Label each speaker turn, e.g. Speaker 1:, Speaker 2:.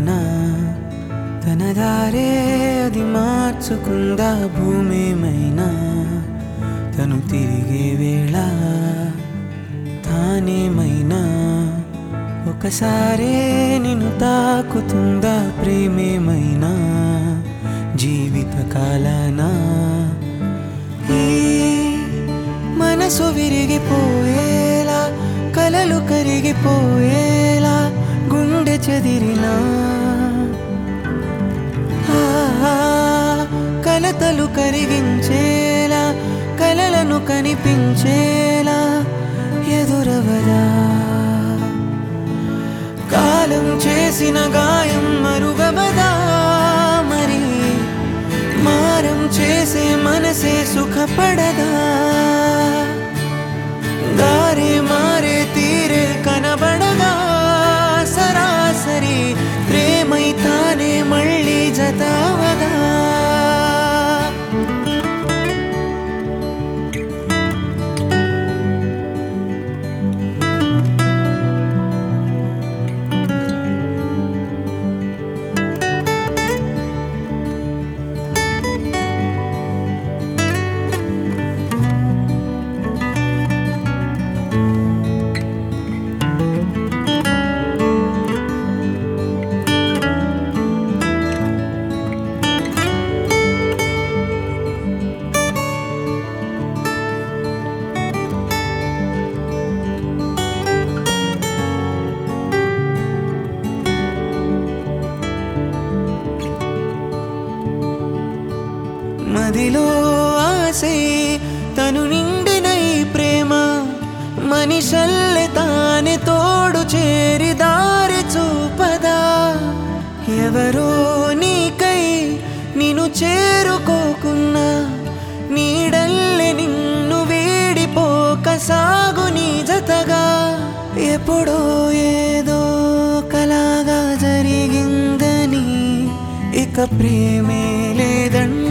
Speaker 1: కాలమైనా తన దారే అది మార్చుకుందా భూమేమైనా తను తిరిగే వేళ తానేమైనా ఒకసారే నిన్ను తాకుతుందా ప్రేమేమైనా జీవిత కాలానా ఈ మనసు విరిగిపోయేలా కలలు కరిగిపోయేలా గుండె చెదిరినా ఆ, కలతలు కరిగించేలా కలలను కనిపించేలా ఎదురవదా కాలం చేసిన గాయం మరుగవదా మరి మారం చేసే మనసే సుఖపడదా దారి మారే తీరే కనబడగా సరాసరి ప్రేమై తానే మళ్ళీ జతావదా మదిలో ఆశై తను నిండిన ఈ ప్రేమ మనిషల్లె తానే తోడు చేరి దారి చూపదా ఎవరో నీకై నిన్ను చేరుకోకున్నా నీడల్లె నిన్ను వీడిపోక సాగు నీ జతగా ఎప్పుడో ఏదో కలాగా జరిగిందని ఇక ప్రేమే లేదండి